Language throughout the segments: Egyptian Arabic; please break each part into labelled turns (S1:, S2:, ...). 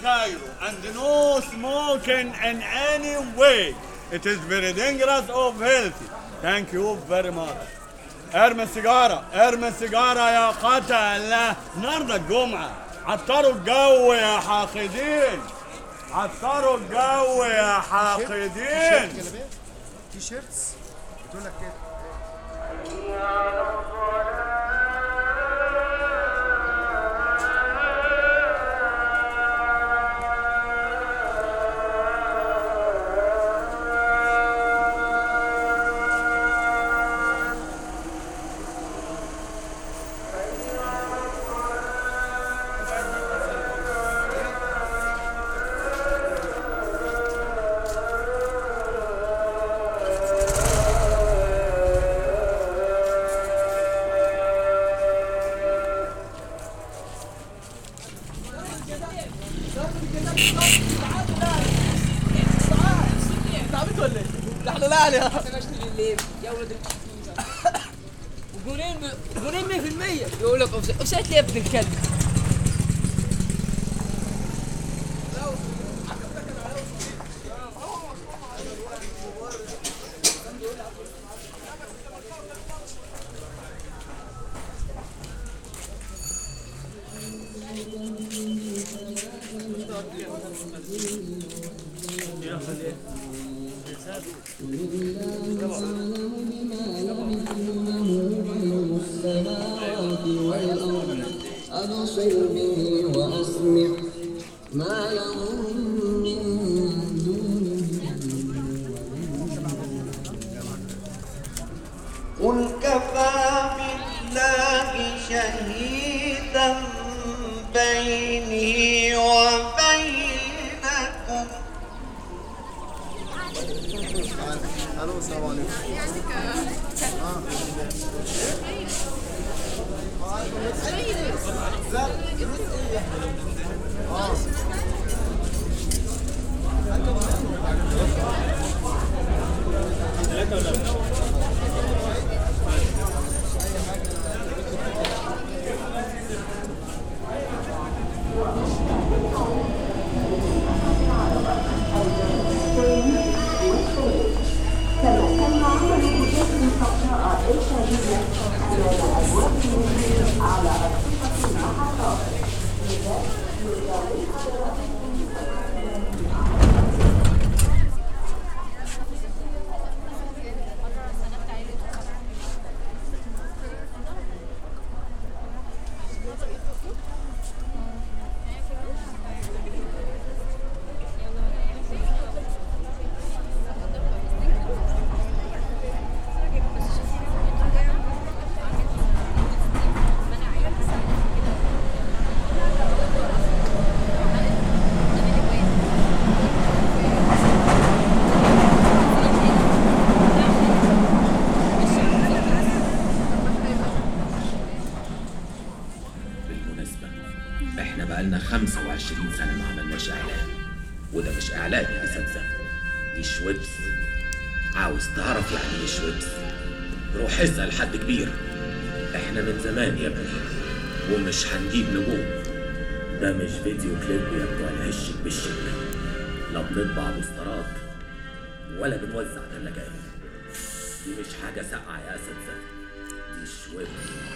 S1: Cairo and no smoking in any way. It is very dangerous of health. Thank you very much. ارمي السيجارة ارمي السيجارة يا قتلة النهاردة الجمعة عطروا الجو يا حاقدين عطروا الجو يا حاقدين
S2: تي شيرتس بتقول لك كده
S3: تعبت ولا ايه؟ ده احنا لا يا الليل يا ولد وجولين ب... جولين 100% يقول لك اوفسايد اوفسايد ليه يا ابن الكلب؟
S4: السماوات والأرض أبصر به وأسمع ما لهم من دونه
S5: قل كفى بالله شهيدا بيني وبينكم
S2: الو السلام عليكم
S6: بالمناسبة احنا بقالنا 25 سنة ما عملناش اعلان وده مش اعلان يا اساتذة دي شويبس عاوز تعرف يعني ايه شويبس روح اسأل حد كبير احنا من زمان يا ابني ومش هنجيب نجوم ده مش فيديو كليب يا بتوع الهشك بالشك لا بنطبع بوسترات ولا بنوزع تلاجات دي مش حاجة ساقعة يا اساتذة دي شويبس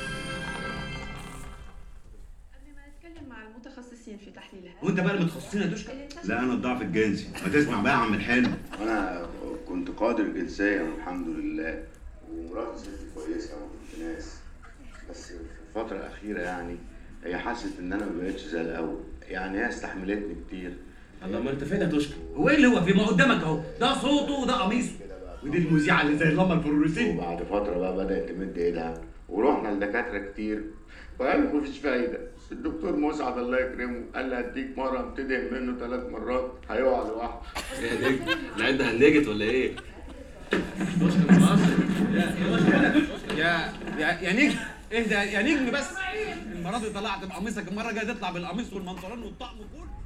S7: قبل ما نتكلم مع المتخصصين في تحليلها
S8: وانت بقى المتخصصين يا دوشكا لا انا الضعف الجنسي ما تسمع بقى يا عم الحلم
S9: انا كنت قادر جنسيا الحمد لله ومراتي ست كويسه وكنت ناس بس في الفتره الاخيره يعني هي حست ان انا ما بقتش زي الاول يعني هي استحملتني كتير
S8: الله ما انت فين يا دوشكا هو ايه اللي هو في ما قدامك اهو ده صوته وده قميصه ودي المذيعه اللي زي اللمبه الفلوريسين
S9: وبعد فتره بقى بدات تمد ايدها ورحنا لدكاتره كتير وقالوا مفيش فايده الدكتور مسعد الله يكرمه قال لي هديك مره تدهن منه ثلاث مرات هيقع لوحده
S8: يا نجم العين ده هنجت ولا ايه؟
S10: يا يا يا نجم اهدى يا نجم بس المره دي طلعت بقميصك المره الجايه تطلع بالقميص والمنطلون والطقم كله